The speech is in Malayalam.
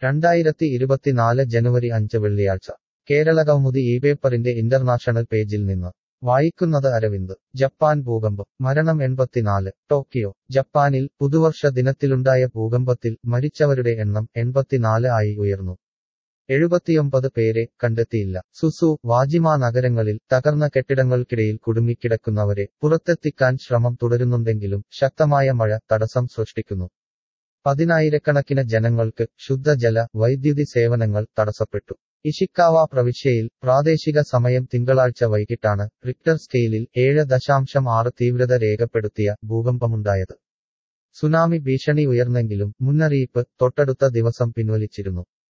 രണ്ടായിരത്തി ഇരുപത്തിനാല് ജനുവരി അഞ്ച് വെള്ളിയാഴ്ച കേരള കൗമുദി ഈ പേപ്പറിന്റെ ഇന്റർനാഷണൽ പേജിൽ നിന്ന് വായിക്കുന്നത് അരവിന്ദ് ജപ്പാൻ ഭൂകമ്പം മരണം എൺപത്തിനാല് ടോക്കിയോ ജപ്പാനിൽ പുതുവർഷ ദിനത്തിലുണ്ടായ ഭൂകമ്പത്തിൽ മരിച്ചവരുടെ എണ്ണം എൺപത്തിനാല് ആയി ഉയർന്നു എഴുപത്തിയൊമ്പത് പേരെ കണ്ടെത്തിയില്ല സുസു വാജിമ നഗരങ്ങളിൽ തകർന്ന കെട്ടിടങ്ങൾക്കിടയിൽ കുടുങ്ങിക്കിടക്കുന്നവരെ പുറത്തെത്തിക്കാൻ ശ്രമം തുടരുന്നുണ്ടെങ്കിലും ശക്തമായ മഴ തടസ്സം സൃഷ്ടിക്കുന്നു പതിനായിരക്കണക്കിന് ജനങ്ങൾക്ക് ശുദ്ധജല വൈദ്യുതി സേവനങ്ങൾ തടസ്സപ്പെട്ടു ഇഷിക്കാവ പ്രവിശ്യയിൽ പ്രാദേശിക സമയം തിങ്കളാഴ്ച വൈകിട്ടാണ് റിക്ടർ സ്കെയിലിൽ ഏഴ് ദശാംശം ആറ് തീവ്രത രേഖപ്പെടുത്തിയ ഭൂകമ്പമുണ്ടായത് സുനാമി ഭീഷണി ഉയർന്നെങ്കിലും മുന്നറിയിപ്പ് തൊട്ടടുത്ത ദിവസം പിൻവലിച്ചിരുന്നു